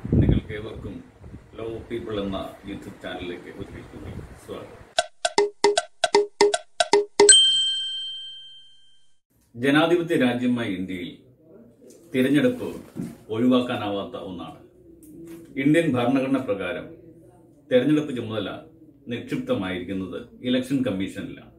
നിങ്ങൾക്ക് ഏവർക്കും law people എന്ന യൂട്യൂബ് ചാനലിലേക്ക് ഒരിക്കൽ കൂടി സ്വാഗതം ജനാധിപത്യ രാജ്യമായ ഇന്ത്യയിൽ തിരഞ്ഞെടുപ്പ് ഒഴിവാക്കാനാവാത്ത ഒന്നാണ് ഇന്ത്യൻ ഭരണഘടന പ്രകാരം തെരഞ്ഞെടുപ്പ് ചുമതല നിക്ഷിപ്തമായിരിക്കുന്നത് ഇലക്ഷൻ കമ്മീഷനിലാണ്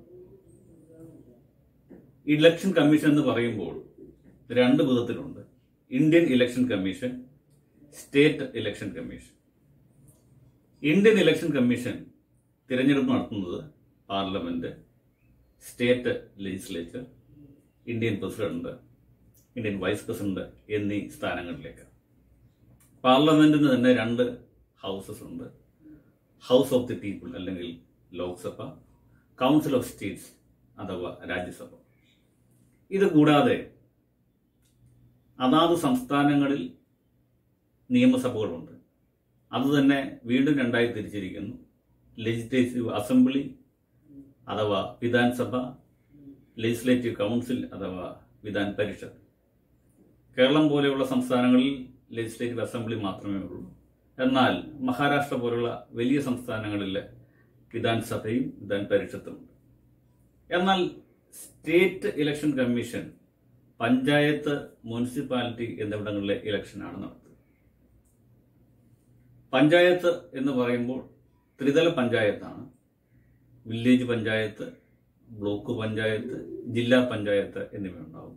ഇലക്ഷൻ കമ്മീഷൻ എന്ന് പറയുമ്പോൾ രണ്ട് വിധത്തിലുണ്ട് Indian election commission state election commission Indian election commission തിരഞ്ഞെടുപ്പ് നടത്തുന്നത് parliament state legislature Indian president Indian vice president എന്നീ സ്ഥാനങ്ങളിലേക്ക് പാർലമെന്റിന് തന്നെ രണ്ട് ഹൗസസ് ഉണ്ട് ഹൗസ് ഓഫ് ദി പീപ്പിൾ അല്ലെങ്കിൽ ലോക്സഭ കൗൺസിൽ ഓഫ് സ്റ്റേറ്റ്സ് അഥവാ രാജ്യസഭ ഇത് കൂടാതെ അതാത് സംസ്ഥാനങ്ങളിൽ നിയമസഭകളുണ്ട് അത് തന്നെ വീണ്ടും രണ്ടായി തിരിച്ചിരിക്കുന്നു ലെജിസ്ലേറ്റീവ് അസംബ്ലി അഥവാ വിധാൻസഭ ലെജിസ്ലേറ്റീവ് കൗൺസിൽ അഥവാ വിധാൻ പരിഷത്ത് കേരളം പോലെയുള്ള സംസ്ഥാനങ്ങളിൽ ലെജിസ്ലേറ്റീവ് അസംബ്ലി മാത്രമേ ഉള്ളൂ എന്നാൽ മഹാരാഷ്ട്ര പോലുള്ള വലിയ സംസ്ഥാനങ്ങളിൽ വിധാൻസഭയും വിധാൻ പരിഷത്തുമുണ്ട് എന്നാൽ state election commission panchayat municipality എന്നിവിടങ്ങളിലെ ഇലക്ഷനാണ് നടത്തുന്നത് പഞ്ചായത്ത് എന്ന് പറയുമ്പോൾ ത്രിതല പഞ്ചായത്താണ് വില്ലേജ് പഞ്ചായത്ത് ബ്ലോക്ക് പഞ്ചായത്ത് ജില്ലാ പഞ്ചായത്ത് എന്നിവ ഉണ്ടാവും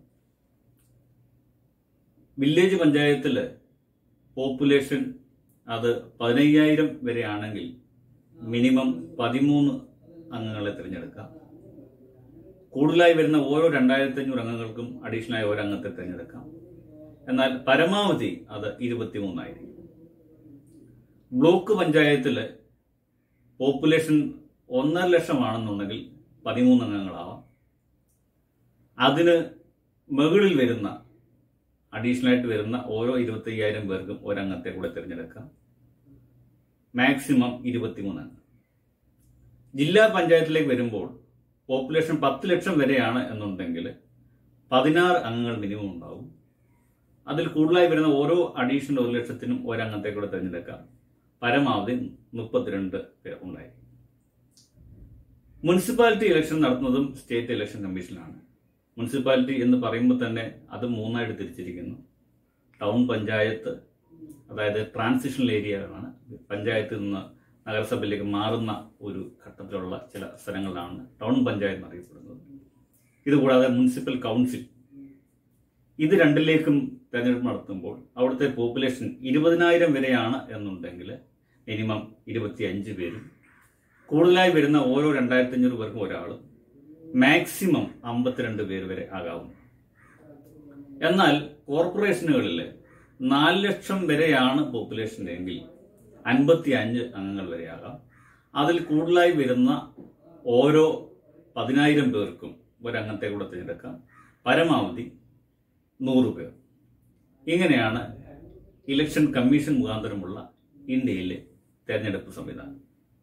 വില്ലേജ് പഞ്ചായത്തിൽ പോപ്പുലേഷൻ അത് പതിനയ്യായിരം വരെ ആണെങ്കിൽ മിനിമം പതിമൂന്ന് അംഗങ്ങളെ തിരഞ്ഞെടുക്കാം കൂടുതലായി വരുന്ന ഓരോ രണ്ടായിരത്തി അഞ്ഞൂറ് അംഗങ്ങൾക്കും അഡീഷണൽ ആയ ഒരു അംഗത്തെ തിരഞ്ഞെടുക്കാം എന്നാൽ പരമാവധി അത് ഇരുപത്തിമൂന്നായിരിക്കും ബ്ലോക്ക് പഞ്ചായത്തില് പോപ്പുലേഷൻ ഒന്നര ലക്ഷമാണെന്നുണ്ടെങ്കിൽ പതിമൂന്ന് അംഗങ്ങളാവാം അതിന് മുകളിൽ വരുന്ന അഡീഷണൽ ആയിട്ട് വരുന്ന ഓരോ ഇരുപത്തി അയ്യായിരം പേർക്കും ഒരംഗത്തെ കൂടെ തിരഞ്ഞെടുക്കാം മാക്സിമം ഇരുപത്തിമൂന്ന് അംഗം ജില്ലാ പഞ്ചായത്തിലേക്ക് വരുമ്പോൾ പോപ്പുലേഷൻ പത്ത് ലക്ഷം വരെയാണ് എന്നുണ്ടെങ്കിൽ പതിനാറ് അംഗങ്ങൾ മിനിമം ഉണ്ടാവും അതിൽ കൂടുതലായി വരുന്ന ഓരോ അഡീഷണൽ ഒരു ലക്ഷത്തിനും ഒരംഗത്തെ കൂടെ തിരഞ്ഞെടുക്കാം പരമാവധി മുപ്പത്തിരണ്ട് പേർ ഉണ്ടായിരിക്കും മുനിസിപ്പാലിറ്റി ഇലക്ഷൻ നടത്തുന്നതും സ്റ്റേറ്റ് ഇലക്ഷൻ കമ്മീഷനാണ് മുനിസിപ്പാലിറ്റി എന്ന് പറയുമ്പോൾ തന്നെ അത് മൂന്നായിട്ട് തിരിച്ചിരിക്കുന്നു ടൗൺ പഞ്ചായത്ത് അതായത് ട്രാൻസിഷണൽ ഏരിയകളാണ് പഞ്ചായത്തിൽ നിന്ന് നഗരസഭയിലേക്ക് മാറുന്ന ഒരു ഘട്ടത്തിലുള്ള ചില സ്ഥലങ്ങളാണ് ടൗൺ പഞ്ചായത്ത് എന്നറിയപ്പെടുന്നത് ഇതുകൂടാതെ മുനിസിപ്പൽ കൗൺസിൽ ഇത് രണ്ടിലേക്കും തെരഞ്ഞെടുപ്പ് നടത്തുമ്പോൾ അവിടുത്തെ പോപ്പുലേഷൻ ഇരുപതിനായിരം വരെയാണ് എന്നുണ്ടെങ്കിൽ മിനിമം ഇരുപത്തിയഞ്ച് പേരും കൂടുതലായി വരുന്ന ഓരോ രണ്ടായിരത്തി അഞ്ഞൂറ് പേർക്കും ഒരാളും മാക്സിമം അമ്പത്തിരണ്ട് പേര് വരെ ആകാവുന്നു എന്നാൽ കോർപ്പറേഷനുകളിൽ നാല് ലക്ഷം വരെയാണ് പോപ്പുലേഷൻ എങ്കിൽ അൻപത്തി അഞ്ച് അംഗങ്ങൾ വരെയാകാം അതിൽ കൂടുതലായി വരുന്ന ഓരോ പതിനായിരം പേർക്കും ഒരംഗത്തെ കൂടെ തിരഞ്ഞെടുക്കാം പരമാവധി നൂറ് പേർ ഇങ്ങനെയാണ് ഇലക്ഷൻ കമ്മീഷൻ മുഖാന്തരമുള്ള ഇന്ത്യയിലെ തെരഞ്ഞെടുപ്പ് സംവിധാനം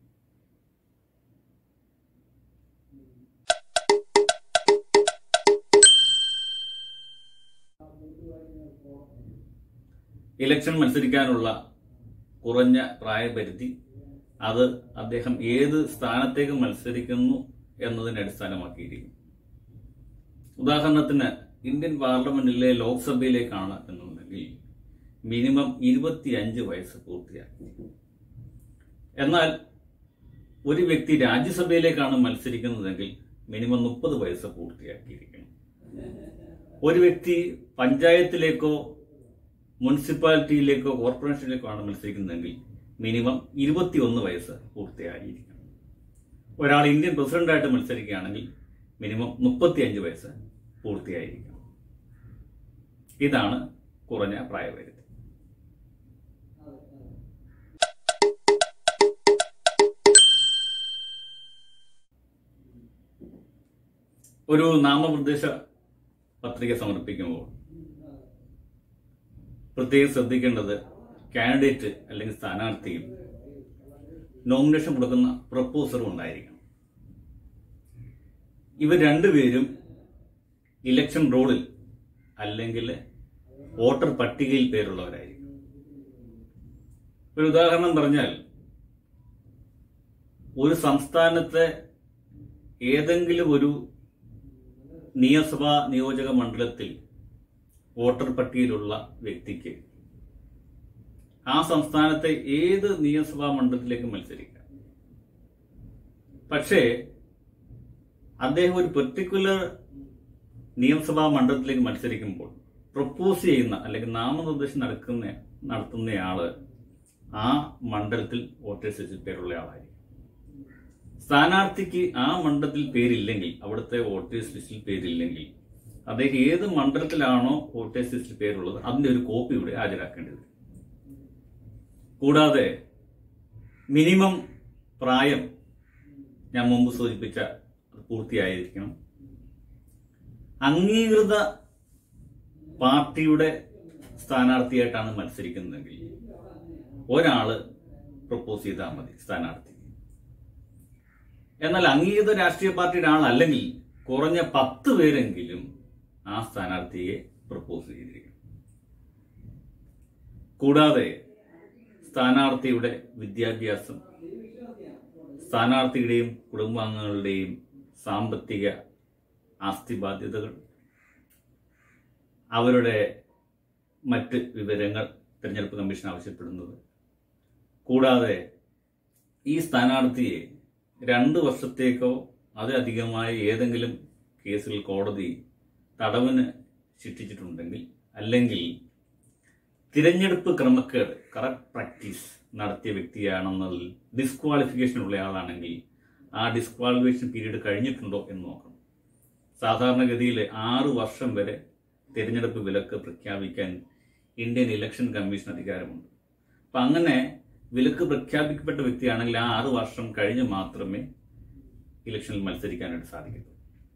ഇലക്ഷൻ മത്സരിക്കാനുള്ള കുറഞ്ഞ പ്രായപരിധി അത് അദ്ദേഹം ഏത് സ്ഥാനത്തേക്ക് മത്സരിക്കുന്നു എന്നതിനെ അടിസ്ഥാനമാക്കിയിരിക്കും ഉദാഹരണത്തിന് ഇന്ത്യൻ പാർലമെന്റിലെ ലോക്സഭയിലേക്കാണ് എന്നുണ്ടെങ്കിൽ മിനിമം ഇരുപത്തിയഞ്ച് വയസ്സ് പൂർത്തിയാക്കി എന്നാൽ ഒരു വ്യക്തി രാജ്യസഭയിലേക്കാണ് മത്സരിക്കുന്നതെങ്കിൽ മിനിമം മുപ്പത് വയസ്സ് പൂർത്തിയാക്കിയിരിക്കണം ഒരു വ്യക്തി പഞ്ചായത്തിലേക്കോ മുനിസിപ്പാലിറ്റിയിലേക്കോ കോർപ്പറേഷനിലേക്കോ ആണ് മത്സരിക്കുന്നതെങ്കിൽ മിനിമം ഇരുപത്തിയൊന്ന് വയസ്സ് പൂർത്തിയായിരിക്കണം ഒരാൾ ഇന്ത്യൻ പ്രസിഡന്റായിട്ട് മത്സരിക്കുകയാണെങ്കിൽ മിനിമം മുപ്പത്തിയഞ്ച് വയസ്സ് പൂർത്തിയായിരിക്കണം ഇതാണ് കുറഞ്ഞ പ്രായപരിധി ഒരു നാമനിർദ്ദേശ പത്രിക സമർപ്പിക്കുമ്പോൾ പ്രത്യേകം ശ്രദ്ധിക്കേണ്ടത് കാൻഡിഡേറ്റ് അല്ലെങ്കിൽ സ്ഥാനാർത്ഥിയും നോമിനേഷൻ കൊടുക്കുന്ന പ്രപ്പോസറും ഉണ്ടായിരിക്കണം ഇവർ രണ്ടുപേരും ഇലക്ഷൻ റോളിൽ അല്ലെങ്കിൽ വോട്ടർ പട്ടികയിൽ പേരുള്ളവരായിരിക്കും ഒരു ഉദാഹരണം പറഞ്ഞാൽ ഒരു സംസ്ഥാനത്തെ ഏതെങ്കിലും ഒരു നിയമസഭാ നിയോജക മണ്ഡലത്തിൽ വോട്ടർ പട്ടികയിലുള്ള വ്യക്തിക്ക് ആ സംസ്ഥാനത്തെ ഏത് നിയമസഭാ മണ്ഡലത്തിലേക്ക് മത്സരിക്കാം പക്ഷേ അദ്ദേഹം ഒരു പെർട്ടിക്കുലർ നിയമസഭാ മണ്ഡലത്തിലേക്ക് മത്സരിക്കുമ്പോൾ പ്രപ്പോസ് ചെയ്യുന്ന അല്ലെങ്കിൽ നാമനിർദ്ദേശം നടക്കുന്ന നടത്തുന്നയാള് ആ മണ്ഡലത്തിൽ വോട്ടേഴ്സ് ലിസ്റ്റിൽ പേരുള്ള ആളായിരിക്കും സ്ഥാനാർത്ഥിക്ക് ആ മണ്ഡലത്തിൽ പേരില്ലെങ്കിൽ അവിടുത്തെ വോട്ടേഴ്സ് ലിസ്റ്റിൽ പേരില്ലെങ്കിൽ അദ്ദേഹം ഏത് മണ്ഡലത്തിലാണോ വോട്ടേഴ്സ് ലിസ്റ്റിൽ പേരുള്ളത് അതിന്റെ ഒരു കോപ്പി ഇവിടെ ഹാജരാക്കേണ്ടി വരും കൂടാതെ മിനിമം പ്രായം ഞാൻ മുമ്പ് സൂചിപ്പിച്ച അത് പൂർത്തിയായിരിക്കണം അംഗീകൃത പാർട്ടിയുടെ സ്ഥാനാർത്ഥിയായിട്ടാണ് മത്സരിക്കുന്നതെങ്കിൽ ഒരാള് പ്രപ്പോസ് ചെയ്താൽ മതി സ്ഥാനാർത്ഥി എന്നാൽ അംഗീകൃത രാഷ്ട്രീയ പാർട്ടിയുടെ ആളല്ലെങ്കിൽ കുറഞ്ഞ പത്ത് പേരെങ്കിലും ആ സ്ഥാനാർത്ഥിയെ പ്രപ്പോസ് ചെയ്തിരിക്കും കൂടാതെ സ്ഥാനാർത്ഥിയുടെ വിദ്യാഭ്യാസം സ്ഥാനാർത്ഥിയുടെയും കുടുംബാംഗങ്ങളുടെയും സാമ്പത്തിക ആസ്തി ബാധ്യതകൾ അവരുടെ മറ്റ് വിവരങ്ങൾ തിരഞ്ഞെടുപ്പ് കമ്മീഷൻ ആവശ്യപ്പെടുന്നത് കൂടാതെ ഈ സ്ഥാനാർത്ഥിയെ രണ്ട് വർഷത്തേക്കോ അതിലധികമായ ഏതെങ്കിലും കേസിൽ കോടതി തടവിന് ശിക്ഷിച്ചിട്ടുണ്ടെങ്കിൽ അല്ലെങ്കിൽ തിരഞ്ഞെടുപ്പ് ക്രമക്കേട് കറക്റ്റ് പ്രാക്ടീസ് നടത്തിയ വ്യക്തിയാണെന്നതിൽ ഡിസ്ക്വാളിഫിക്കേഷൻ ഉള്ള ആളാണെങ്കിൽ ആ ഡിസ്ക്വാളിഫിക്കേഷൻ പീരീഡ് കഴിഞ്ഞിട്ടുണ്ടോ എന്ന് നോക്കണം സാധാരണഗതിയിൽ ആറ് വർഷം വരെ തിരഞ്ഞെടുപ്പ് വിലക്ക് പ്രഖ്യാപിക്കാൻ ഇന്ത്യൻ ഇലക്ഷൻ കമ്മീഷൻ അധികാരമുണ്ട് അപ്പം അങ്ങനെ വിലക്ക് പ്രഖ്യാപിക്കപ്പെട്ട വ്യക്തിയാണെങ്കിൽ ആ ആറ് വർഷം കഴിഞ്ഞ് മാത്രമേ ഇലക്ഷനിൽ മത്സരിക്കാനായിട്ട് സാധിക്കൂ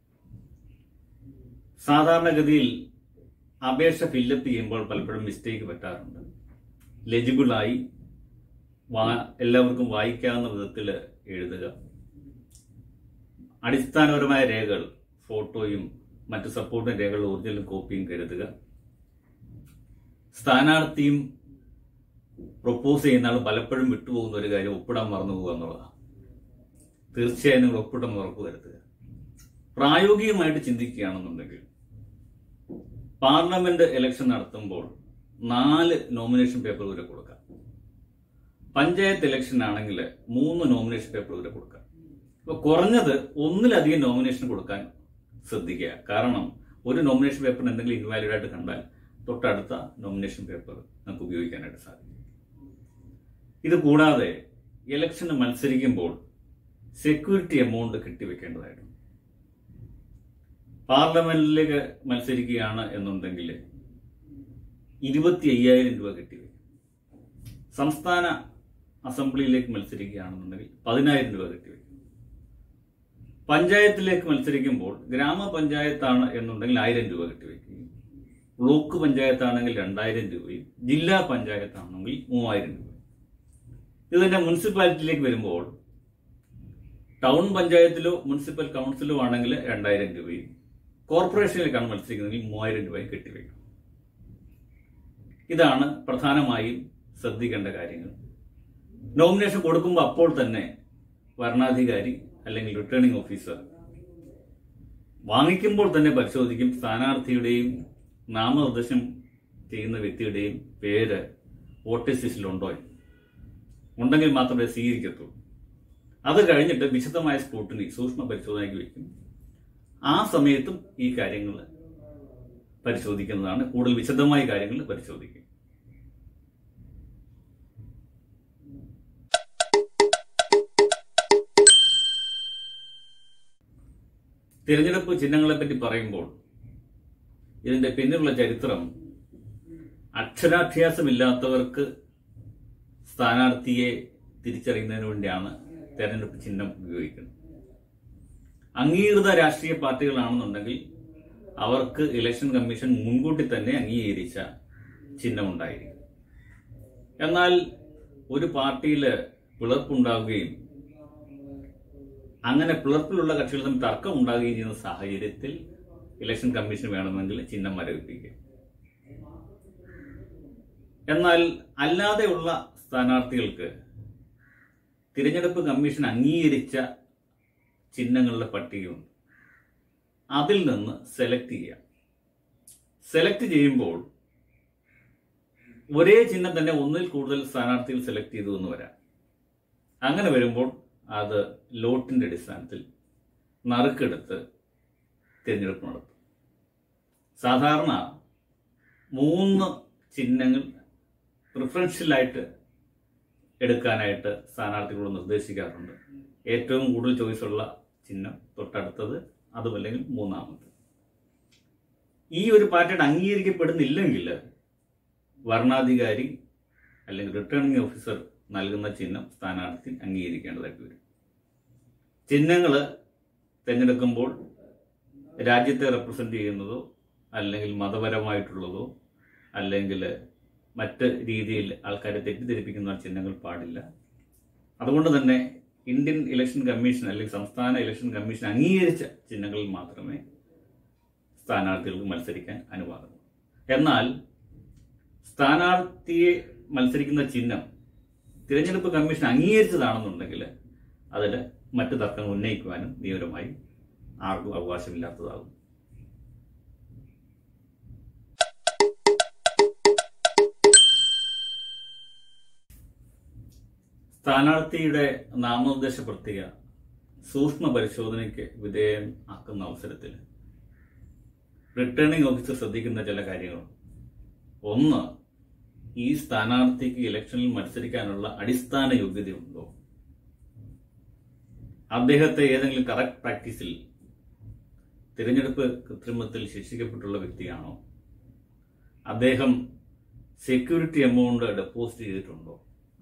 സാധാരണഗതിയിൽ അപേക്ഷ ഫില്ലപ്പ് ചെയ്യുമ്പോൾ പലപ്പോഴും മിസ്റ്റേക്ക് പറ്റാറുണ്ട് ലെജിബിളായി വാ എല്ലാവർക്കും വായിക്കാവുന്ന വിധത്തിൽ എഴുതുക അടിസ്ഥാനപരമായ രേഖകൾ ഫോട്ടോയും മറ്റ് സപ്പോർട്ടിംഗ് രേഖകൾ ഒറിജിനൽ കോപ്പിയും കരുതുക സ്ഥാനാർത്ഥിയും പ്രൊപ്പോസ് ചെയ്യുന്ന ആൾ പലപ്പോഴും വിട്ടുപോകുന്ന ഒരു കാര്യം ഒപ്പിടാൻ മറന്നു പോകുക എന്നുള്ളതാണ് തീർച്ചയായും നിങ്ങൾ ഒപ്പിട്ടെന്ന് ഉറപ്പ് വരുത്തുക പ്രായോഗികമായിട്ട് ചിന്തിക്കുകയാണെന്നുണ്ടെങ്കിൽ പാർലമെന്റ് ഇലക്ഷൻ നടത്തുമ്പോൾ നാല് നോമിനേഷൻ പേപ്പർ വരെ കൊടുക്കാം പഞ്ചായത്ത് ഇലക്ഷൻ ആണെങ്കിൽ മൂന്ന് നോമിനേഷൻ പേപ്പർ വരെ കൊടുക്കാം അപ്പൊ കുറഞ്ഞത് ഒന്നിലധികം നോമിനേഷൻ കൊടുക്കാൻ ശ്രദ്ധിക്കുക കാരണം ഒരു നോമിനേഷൻ പേപ്പറിന് എന്തെങ്കിലും ഇൻവാലിഡ് ആയിട്ട് കണ്ടാൽ തൊട്ടടുത്ത നോമിനേഷൻ പേപ്പർ നമുക്ക് ഉപയോഗിക്കാനായിട്ട് സാധിക്കും ഇത് കൂടാതെ ഇലക്ഷന് മത്സരിക്കുമ്പോൾ സെക്യൂരിറ്റി എമൗണ്ട് കെട്ടിവെക്കേണ്ടതായിട്ടുണ്ട് പാർലമെന്റിലേക്ക് മത്സരിക്കുകയാണ് എന്നുണ്ടെങ്കിൽ ഇരുപത്തി അയ്യായിരം രൂപ കെട്ടിവെക്കും സംസ്ഥാന അസംബ്ലിയിലേക്ക് മത്സരിക്കുകയാണെന്നുണ്ടെങ്കിൽ പതിനായിരം രൂപ കെട്ടിവെക്കും പഞ്ചായത്തിലേക്ക് മത്സരിക്കുമ്പോൾ ഗ്രാമപഞ്ചായത്താണ് എന്നുണ്ടെങ്കിൽ ആയിരം രൂപ കെട്ടിവെക്കുകയും ബ്ലോക്ക് പഞ്ചായത്താണെങ്കിൽ രണ്ടായിരം രൂപയും ജില്ലാ പഞ്ചായത്താണെങ്കിൽ മൂവായിരം രൂപ ഇതിന്റെ മുനിസിപ്പാലിറ്റിയിലേക്ക് വരുമ്പോൾ ടൗൺ പഞ്ചായത്തിലോ മുനിസിപ്പൽ കൗൺസിലോ ആണെങ്കിൽ രണ്ടായിരം രൂപയും കോർപ്പറേഷനിലേക്കാണ് മത്സരിക്കുന്നതെങ്കിൽ മൂവായിരം രൂപയും കെട്ടിവെക്കും ഇതാണ് പ്രധാനമായും ശ്രദ്ധിക്കേണ്ട കാര്യങ്ങൾ നോമിനേഷൻ കൊടുക്കുമ്പോൾ അപ്പോൾ തന്നെ വരണാധികാരി അല്ലെങ്കിൽ റിട്ടേണിംഗ് ഓഫീസർ വാങ്ങിക്കുമ്പോൾ തന്നെ പരിശോധിക്കും സ്ഥാനാർത്ഥിയുടെയും നാമനിർദ്ദേശം ചെയ്യുന്ന വ്യക്തിയുടെയും പേര് വോട്ടേഴ്സ് ലിസ്റ്റിലുണ്ടോ എന്ന്. ഉണ്ടെങ്കിൽ മാത്രമേ സ്വീകരിക്കത്തുള്ളൂ അത് കഴിഞ്ഞിട്ട് വിശദമായ സ്ക്രൂട്ടിനി സൂക്ഷ്മ പരിശോധനയ്ക്ക് വയ്ക്കും ആ സമയത്തും ഈ കാര്യങ്ങൾ പരിശോധിക്കുന്നതാണ് കൂടുതൽ വിശദമായ കാര്യങ്ങൾ പരിശോധിക്കും തിരഞ്ഞെടുപ്പ് ചിഹ്നങ്ങളെ പറ്റി പറയുമ്പോൾ ഇതിന്റെ പിന്നിലുള്ള ചരിത്രം അക്ഷരാഭ്യാസമില്ലാത്തവർക്ക് സ്ഥാനാർത്ഥിയെ തിരിച്ചറിയുന്നതിന് വേണ്ടിയാണ് തെരഞ്ഞെടുപ്പ് ചിഹ്നം ഉപയോഗിക്കുന്നത് അംഗീകൃത രാഷ്ട്രീയ പാർട്ടികളാണെന്നുണ്ടെങ്കിൽ അവർക്ക് ഇലക്ഷൻ കമ്മീഷൻ മുൻകൂട്ടി തന്നെ അംഗീകരിച്ച ചിഹ്നം ഉണ്ടായിരിക്കും എന്നാൽ ഒരു പാർട്ടിയിൽ പിളർപ്പുണ്ടാവുകയും അങ്ങനെ പിളർപ്പിലുള്ള കക്ഷികൾ തമ്മിൽ തർക്കം ഉണ്ടാകുകയും ചെയ്യുന്ന സാഹചര്യത്തിൽ ഇലക്ഷൻ കമ്മീഷൻ വേണമെങ്കിൽ ചിഹ്നം മരവിപ്പിക്കും എന്നാൽ അല്ലാതെയുള്ള സ്ഥാനാർത്ഥികൾക്ക് തിരഞ്ഞെടുപ്പ് കമ്മീഷൻ അംഗീകരിച്ച ചിഹ്നങ്ങളുടെ പട്ടികയുണ്ട് അതിൽ നിന്ന് സെലക്ട് ചെയ്യാം സെലക്ട് ചെയ്യുമ്പോൾ ഒരേ ചിഹ്നം തന്നെ ഒന്നിൽ കൂടുതൽ സ്ഥാനാർത്ഥികൾ സെലക്ട് ചെയ്തു എന്ന് വരാം അങ്ങനെ വരുമ്പോൾ അത് ലോട്ടിന്റെ അടിസ്ഥാനത്തിൽ നറുക്കെടുത്ത് തിരഞ്ഞെടുപ്പ് നടത്തും സാധാരണ മൂന്ന് ചിഹ്നങ്ങൾ പ്രിഫറൻഷ്യലായിട്ട് എടുക്കാനായിട്ട് സ്ഥാനാർത്ഥികളോട് നിർദ്ദേശിക്കാറുണ്ട് ഏറ്റവും കൂടുതൽ ചോയ്സ് ഉള്ള ചിഹ്നം തൊട്ടടുത്തത് അതുമല്ലെങ്കിൽ മൂന്നാമത് ഈ ഒരു പാറ്റേൺ അംഗീകരിക്കപ്പെടുന്നില്ലെങ്കിൽ വർണ്ണാധികാരി അല്ലെങ്കിൽ റിട്ടേണിംഗ് ഓഫീസർ നൽകുന്ന ചിഹ്നം സ്ഥാനാർത്ഥി അംഗീകരിക്കേണ്ടതായിട്ട് വരും ചിഹ്നങ്ങൾ തിരഞ്ഞെടുക്കുമ്പോൾ രാജ്യത്തെ റെപ്രസെന്റ് ചെയ്യുന്നതോ അല്ലെങ്കിൽ മതപരമായിട്ടുള്ളതോ അല്ലെങ്കിൽ മറ്റ് രീതിയിൽ ആൾക്കാരെ തെറ്റിദ്ധരിപ്പിക്കുന്ന ചിഹ്നങ്ങൾ പാടില്ല അതുകൊണ്ട് തന്നെ ഇന്ത്യൻ ഇലക്ഷൻ കമ്മീഷൻ അല്ലെങ്കിൽ സംസ്ഥാന ഇലക്ഷൻ കമ്മീഷൻ അംഗീകരിച്ച ചിഹ്നങ്ങളിൽ മാത്രമേ സ്ഥാനാർത്ഥികൾക്ക് മത്സരിക്കാൻ അനുവാദമുള്ളൂ എന്നാൽ സ്ഥാനാർത്ഥിയെ മത്സരിക്കുന്ന ചിഹ്നം തിരഞ്ഞെടുപ്പ് കമ്മീഷൻ അംഗീകരിച്ചതാണെന്നുണ്ടെങ്കിൽ അതിൽ മറ്റു തർക്കങ്ങൾ ഉന്നയിക്കുവാനും നിയമപരമായി ആർക്കും അവകാശമില്ലാത്തതാകും സ്ഥാനാർത്ഥിയുടെ നാമനിർദ്ദേശ പത്രിക സൂക്ഷ്മ പരിശോധനയ്ക്ക് വിധേയം ആക്കുന്ന അവസരത്തിൽ റിട്ടേണിംഗ് ഓഫീസർ ശ്രദ്ധിക്കുന്ന ചില കാര്യങ്ങൾ ഒന്ന് ഈ സ്ഥാനാർത്ഥിക്ക് ഇലക്ഷനിൽ മത്സരിക്കാനുള്ള അടിസ്ഥാന യോഗ്യതയുണ്ടോ അദ്ദേഹത്തെ ഏതെങ്കിലും കറക്റ്റ് പ്രാക്ടീസിൽ തിരഞ്ഞെടുപ്പ് കൃത്രിമത്തിൽ ശിക്ഷിക്കപ്പെട്ടുള്ള വ്യക്തിയാണോ അദ്ദേഹം സെക്യൂരിറ്റി എമൗണ്ട് ഡെപ്പോസിറ്റ് ചെയ്തിട്ടുണ്ടോ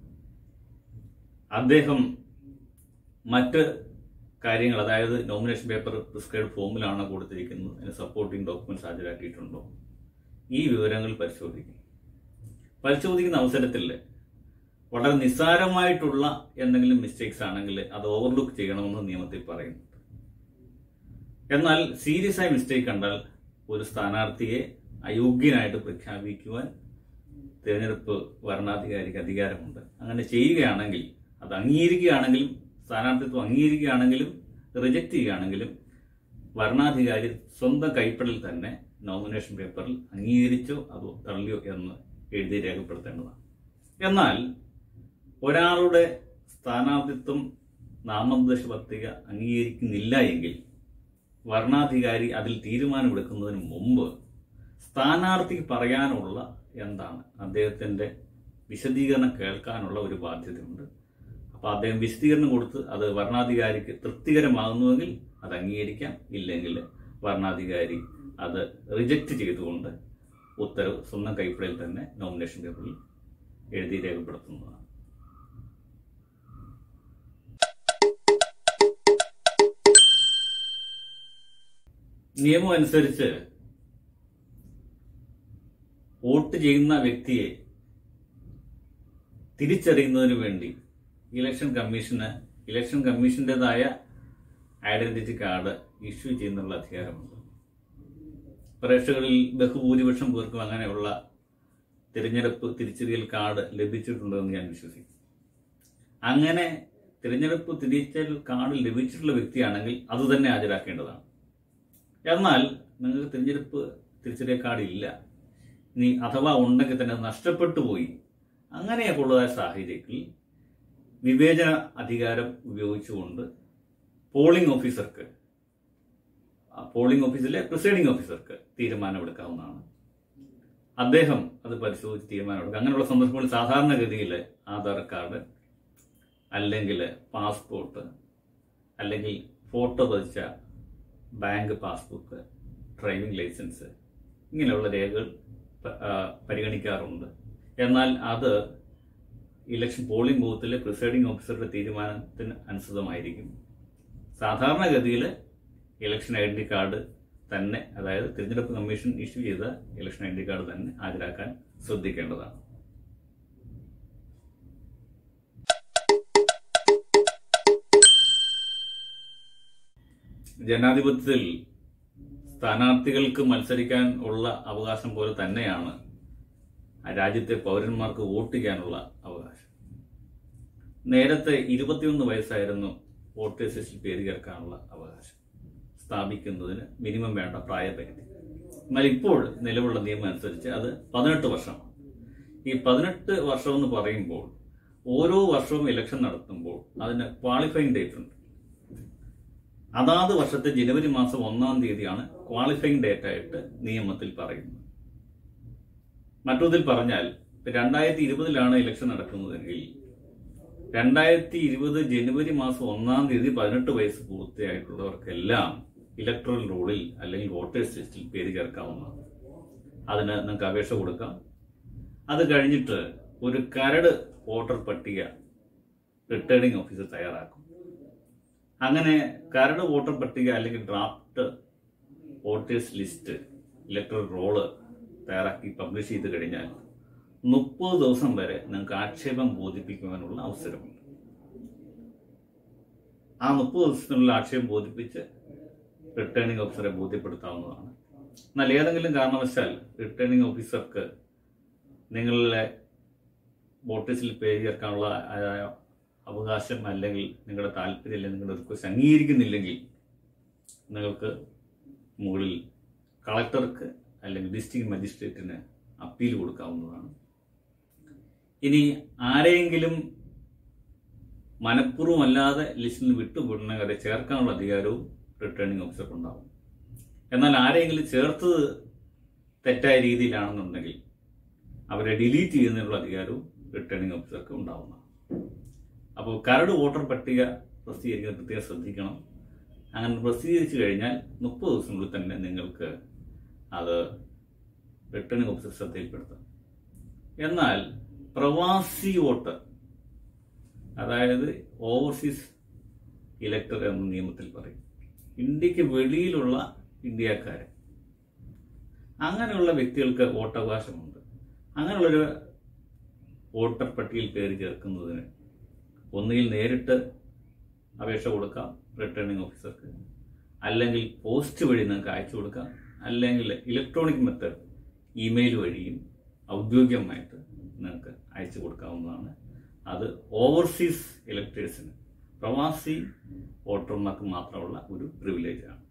അദ്ദേഹം മറ്റ് കാര്യങ്ങൾ അതായത് നോമിനേഷൻ പേപ്പർ പ്രിസ്ക്രൈബ് ഫോമിലാണ് കൊടുത്തിരിക്കുന്നത് അതിന് സപ്പോർട്ടിംഗ് ഡോക്യുമെന്റ്സ് ഹാജരാക്കിയിട്ടുണ്ടോ ഈ വിവരങ്ങൾ പരിശോധിക്കും പരിശോധിക്കുന്ന അവസരത്തിൽ വളരെ നിസ്സാരമായിട്ടുള്ള എന്തെങ്കിലും മിസ്റ്റേക്സ് ആണെങ്കിൽ അത് ഓവർലുക്ക് ചെയ്യണമെന്ന് നിയമത്തിൽ പറയുന്നുണ്ട് എന്നാൽ സീരിയസ് ആയ മിസ്റ്റേക്ക് കണ്ടാൽ ഒരു സ്ഥാനാർത്ഥിയെ അയോഗ്യനായിട്ട് പ്രഖ്യാപിക്കുവാൻ തിരഞ്ഞെടുപ്പ് ഭരണാധികാരിക്ക് അധികാരമുണ്ട് അങ്ങനെ ചെയ്യുകയാണെങ്കിൽ അത് അംഗീകരിക്കുകയാണെങ്കിലും സ്ഥാനാർത്ഥിത്വം അംഗീകരിക്കുകയാണെങ്കിലും റിജക്റ്റ് ചെയ്യുകയാണെങ്കിലും ഭരണാധികാരി സ്വന്തം കൈപ്പടൽ തന്നെ നോമിനേഷൻ പേപ്പറിൽ അംഗീകരിച്ചോ അതോ തള്ളിയോ എന്ന് എഴുതി രേഖപ്പെടുത്തേണ്ടതാണ് എന്നാൽ ഒരാളുടെ സ്ഥാനാർത്ഥിത്വം നാമനിർദ്ദേശ പത്രിക അംഗീകരിക്കുന്നില്ല എങ്കിൽ ഭരണാധികാരി അതിൽ തീരുമാനമെടുക്കുന്നതിന് മുമ്പ് സ്ഥാനാർത്ഥിക്ക് പറയാനുള്ള എന്താണ് അദ്ദേഹത്തിന്റെ വിശദീകരണം കേൾക്കാനുള്ള ഒരു ബാധ്യതയുണ്ട് അപ്പൊ അദ്ദേഹം വിശദീകരണം കൊടുത്ത് അത് ഭരണാധികാരിക്ക് തൃപ്തികരമാകുന്നുവെങ്കിൽ അത് അംഗീകരിക്കാം ഇല്ലെങ്കിൽ ഭരണാധികാരി അത് റിജക്റ്റ് ചെയ്തുകൊണ്ട് ഉത്തരവ് സ്വന്തം കൈപ്പടയിൽ തന്നെ നോമിനേഷൻ പേപ്പറിൽ എഴുതി രേഖപ്പെടുത്തുന്നതാണ് നിയമം അനുസരിച്ച് വോട്ട് ചെയ്യുന്ന വ്യക്തിയെ തിരിച്ചറിയുന്നതിന് വേണ്ടി ഇലക്ഷൻ കമ്മീഷന് ഇലക്ഷൻ കമ്മീഷന്റേതായ ഐഡന്റിറ്റി കാർഡ് ഇഷ്യൂ ചെയ്യുന്നുള്ള അധികാരമുണ്ട് പ്രേക്ഷകരിൽ ബഹുഭൂരിപക്ഷം പേർക്കും അങ്ങനെയുള്ള തിരഞ്ഞെടുപ്പ് തിരിച്ചറിയൽ കാർഡ് ലഭിച്ചിട്ടുണ്ടെന്ന് ഞാൻ വിശ്വസിക്കുന്നു അങ്ങനെ തിരഞ്ഞെടുപ്പ് തിരിച്ചറിയൽ കാർഡ് ലഭിച്ചിട്ടുള്ള വ്യക്തിയാണെങ്കിൽ അത് തന്നെ ഹാജരാക്കേണ്ടതാണ് എന്നാൽ നിങ്ങൾക്ക് തിരഞ്ഞെടുപ്പ് തിരിച്ചറിയൽ കാർഡ് ഇല്ല ഇനി അഥവാ ഉണ്ടെങ്കിൽ തന്നെ അത് നഷ്ടപ്പെട്ടു പോയി അങ്ങനെയൊക്കെ ഉള്ളതായ സാഹചര്യത്തിൽ വിവേചന അധികാരം ഉപയോഗിച്ചുകൊണ്ട് പോളിംഗ് ഓഫീസർക്ക് ആ പോളിംഗ് ഓഫീസിലെ പ്രിസൈഡിംഗ് ഓഫീസർക്ക് തീരുമാനമെടുക്കാവുന്നതാണ് അദ്ദേഹം അത് പരിശോധിച്ച് തീരുമാനമെടുക്കുക അങ്ങനെയുള്ള സന്ദർഭങ്ങളിൽ സാധാരണഗതിയിൽ ആധാർ കാർഡ് അല്ലെങ്കിൽ പാസ്പോർട്ട് അല്ലെങ്കിൽ ഫോട്ടോ പതിച്ച ബാങ്ക് പാസ്ബുക്ക് ഡ്രൈവിംഗ് ലൈസൻസ് ഇങ്ങനെയുള്ള രേഖകൾ പ- ആ, പരിഗണിക്കാറുണ്ട് എന്നാൽ അത് ഇലക്ഷൻ പോളിംഗ് ബൂത്തിലെ പ്രിസൈഡിംഗ് ഓഫീസറുടെ തീരുമാനത്തിന് അനുസൃതമായിരിക്കും സാധാരണഗതിയിൽ ഇലക്ഷൻ ഐ ഡി കാർഡ് തന്നെ അതായത് തിരഞ്ഞെടുപ്പ് കമ്മീഷൻ ഇഷ്യൂ ചെയ്ത ഇലക്ഷൻ ഐ ഡി കാർഡ് തന്നെ ഹാജരാക്കാൻ ശ്രദ്ധിക്കേണ്ടതാണ് ജനാധിപത്യത്തിൽ സ്ഥാനാർത്ഥികൾക്ക് മത്സരിക്കാൻ ഉള്ള അവകാശം പോലെ തന്നെയാണ് ആ രാജ്യത്തെ പൗരന്മാർക്ക് വോട്ട് ചെയ്യാനുള്ള അവകാശം നേരത്തെ ഇരുപത്തിയൊന്ന് വയസ്സായിരുന്നു വോട്ടേഴ്സ് ലിസ്റ്റിൽ പേര് ചേർക്കാനുള്ള അവകാശം സ്ഥാപിക്കുന്നതിന് മിനിമം വേണ്ട പ്രായപരിധി എന്നാൽ ഇപ്പോൾ നിലവിലുള്ള നിയമം അനുസരിച്ച് അത് പതിനെട്ട് വർഷമാണ് ഈ പതിനെട്ട് വർഷം എന്ന് പറയുമ്പോൾ ഓരോ വർഷവും ഇലക്ഷൻ നടത്തുമ്പോൾ അതിന് ക്വാളിഫയിങ് ഡേറ്റ് ഉണ്ട് അതാത് വർഷത്തെ ജനുവരി മാസം ഒന്നാം തീയതിയാണ് ക്വാളിഫയിങ് ഡേറ്റ് ആയിട്ട് നിയമത്തിൽ പറയുന്നത് മറ്റൊന്നിൽ പറഞ്ഞാൽ ഇപ്പൊ രണ്ടായിരത്തി ഇരുപതിലാണ് ഇലക്ഷൻ നടക്കുന്നതെങ്കിൽ രണ്ടായിരത്തി ഇരുപത് ജനുവരി മാസം ഒന്നാം തീയതി പതിനെട്ട് വയസ്സ് പൂർത്തിയായിട്ടുള്ളവർക്കെല്ലാം ഇലക്ട്രൽ റോളിൽ അല്ലെങ്കിൽ വോട്ടേഴ്സ് ലിസ്റ്റിൽ പേര് ചേർക്കാവുന്നതാണ് അതിന് നിങ്ങൾക്ക് അപേക്ഷ കൊടുക്കാം അത് കഴിഞ്ഞിട്ട് ഒരു കരട് വോട്ടർ പട്ടിക റിട്ടേണിംഗ് ഓഫീസർ തയ്യാറാക്കും അങ്ങനെ കരട് വോട്ടർ പട്ടിക അല്ലെങ്കിൽ draft voters list electoral roll തയ്യാറാക്കി പബ്ലിഷ് ചെയ്ത് കഴിഞ്ഞാൽ മുപ്പത് ദിവസം വരെ നിങ്ങൾക്ക് ആക്ഷേപം ബോധിപ്പിക്കുവാനുള്ള അവസരമുണ്ട് ആ മുപ്പത് ദിവസത്തിനുള്ള ആക്ഷേപം ബോധിപ്പിച്ച് റിട്ടേണിംഗ് ഓഫീസറെ ബോധ്യപ്പെടുത്താവുന്നതാണ് എന്നാൽ ഏതെങ്കിലും കാരണവശാൽ റിട്ടേണിംഗ് ഓഫീസർക്ക് നിങ്ങളുടെ വോട്ടേഴ്സിൽ പേര് ചേർക്കാനുള്ള ആ, അവകാശം അല്ലെങ്കിൽ നിങ്ങളുടെ താല്പര്യം അല്ലെങ്കിൽ നിങ്ങളുടെ റിക്വസ്റ്റ് അംഗീകരിക്കുന്നില്ലെങ്കിൽ നിങ്ങൾക്ക് മുകളിൽ കളക്ടർക്ക് അല്ലെങ്കിൽ ഡിസ്ട്രിക്ട് മജിസ്ട്രേറ്റിന് അപ്പീൽ കൊടുക്കാവുന്നതാണ് ഇനി ആരെയെങ്കിലും മനഃപൂർവ്വമല്ലാതെ ലിസ്റ്റിൽ നിന്ന് വിട്ടുപോയിട്ടുണ്ടെങ്കിൽ ചേർക്കാനുള്ള അധികാരവും റിട്ടേണിംഗ് ഓഫീസർക്ക് ഉണ്ടാവും എന്നാൽ ആരെങ്കിലും ചേർത്തത് തെറ്റായ രീതിയിലാണെന്നുണ്ടെങ്കിൽ അവരെ ഡിലീറ്റ് ചെയ്യുന്നതിനുള്ള അധികാരവും റിട്ടേണിംഗ് ഓഫീസർക്ക് ഉണ്ടാവുന്നതാണ് അപ്പോൾ കരട് വോട്ടർ പട്ടിക പ്രസിദ്ധീകരിക്കുന്നത് പ്രത്യേകം ശ്രദ്ധിക്കണം അങ്ങനെ പ്രസിദ്ധീകരിച്ചു കഴിഞ്ഞാൽ മുപ്പത് ദിവസത്തിനുള്ളിൽ തന്നെ നിങ്ങൾക്ക് അത് റിട്ടേണിംഗ് ഓഫീസർ ശ്രദ്ധയിൽപ്പെടുത്താം എന്നാൽ പ്രവാസി വോട്ടർ അതായത് ഓവർസീസ് ഇലക്ടർ എന്ന നിയമത്തിൽ പറയും ഇന്ത്യക്ക് വെളിയിലുള്ള ഇന്ത്യക്കാരൻ അങ്ങനെയുള്ള വ്യക്തികൾക്ക് വോട്ടവകാശമുണ്ട് അങ്ങനെയുള്ളൊരു വോട്ടർ പട്ടികയിൽ പേര് ചേർക്കുന്നതിന് ഒന്നുകിൽ നേരിട്ട് അപേക്ഷ കൊടുക്കാം റിട്ടേണിംഗ് ഓഫീസർക്ക് അല്ലെങ്കിൽ പോസ്റ്റ് വഴി നിങ്ങൾക്ക് അയച്ചു കൊടുക്കാം അല്ലെങ്കിൽ ഇലക്ട്രോണിക് മെത്തേഡ് ഇമെയിൽ വഴിയും ഔദ്യോഗികമായിട്ട് നിങ്ങൾക്ക് അയച്ചു കൊടുക്കാവുന്നതാണ് അത് ഓവർസീസ് ഇലക്ടേഴ്സിന് പ്രവാസി വോട്ടർമാർക്ക് മാത്രമുള്ള ഒരു പ്രിവിലേജാണ്